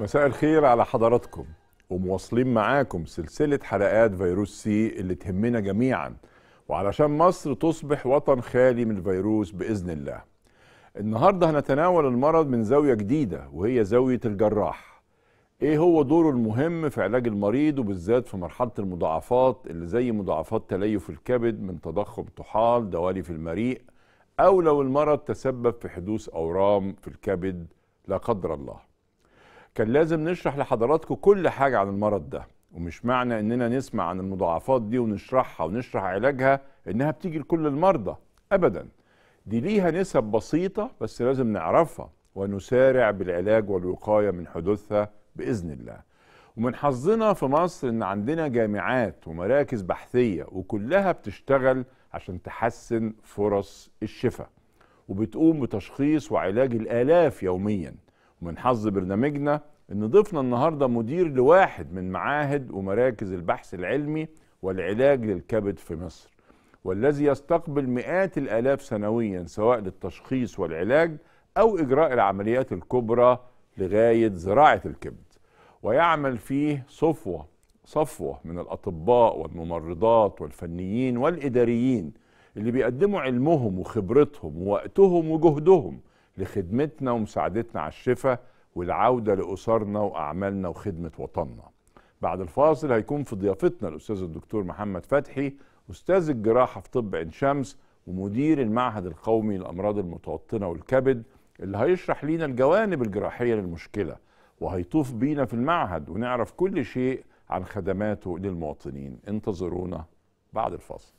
مساء الخير على حضراتكم ومواصلين معاكم سلسلة حلقات فيروس سي اللي تهمنا جميعا وعلشان مصر تصبح وطن خالي من الفيروس بإذن الله النهاردة هنتناول المرض من زاوية جديدة وهي زاوية الجراح ايه هو دوره المهم في علاج المريض وبالذات في مرحلة المضاعفات اللي زي مضاعفات تليف الكبد من تضخم طحال دوالي في المريء او لو المرض تسبب في حدوث اورام في الكبد لا قدر الله كان لازم نشرح لحضراتكم كل حاجة عن المرض ده ومش معنى اننا نسمع عن المضاعفات دي ونشرحها ونشرح علاجها انها بتيجي لكل المرضى ابدا دي ليها نسب بسيطة بس لازم نعرفها ونسارع بالعلاج والوقاية من حدوثها بإذن الله ومن حظنا في مصر ان عندنا جامعات ومراكز بحثية وكلها بتشتغل عشان تحسن فرص الشفاء وبتقوم بتشخيص وعلاج الآلاف يومياً ومن حظ برنامجنا ان ضفنا النهارده مدير لواحد من معاهد ومراكز البحث العلمي والعلاج للكبد في مصر والذي يستقبل مئات الالاف سنويا سواء للتشخيص والعلاج او اجراء العمليات الكبرى لغايه زراعه الكبد ويعمل فيه صفوه صفوه من الاطباء والممرضات والفنيين والاداريين اللي بيقدموا علمهم وخبرتهم ووقتهم وجهدهم لخدمتنا ومساعدتنا على الشفاء والعودة لأسرنا وأعمالنا وخدمة وطننا بعد الفاصل هيكون في ضيافتنا الأستاذ الدكتور محمد فتحي أستاذ الجراحة في طب عين شمس ومدير المعهد القومي للأمراض المتوطنة والكبد اللي هيشرح لينا الجوانب الجراحية للمشكلة وهيطوف بينا في المعهد ونعرف كل شيء عن خدماته للمواطنين انتظرونا بعد الفاصل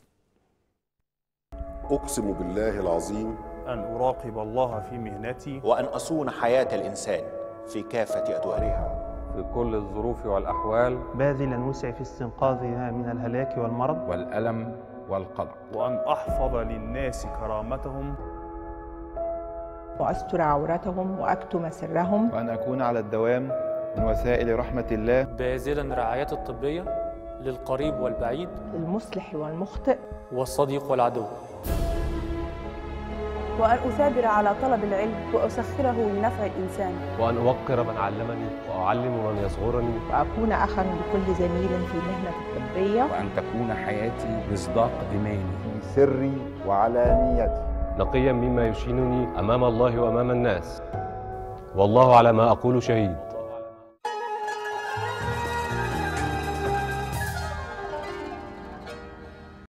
أقسم بالله العظيم أن أراقب الله في مهنتي وأن أصون حياة الإنسان في كافة أدوارها في كل الظروف والأحوال باذلا وسعي في استنقاذها من الهلاك والمرض والألم والقلق وأن أحفظ للناس كرامتهم وأستر عورتهم وأكتم سرهم وأن أكون على الدوام من وسائل رحمة الله باذلا الرعايات الطبية للقريب والبعيد المصلح والمخطئ والصديق والعدو وأن أثابر على طلب العلم وأسخره لنفع الإنسان وأن أوقر من علمني وأعلم من يصغرني وأكون أخا لكل زميل في المهنة الطبية وأن تكون حياتي مصداق إيماني في سري وعلانيتي نقيا مما يشينني أمام الله وأمام الناس والله على ما أقول شهيد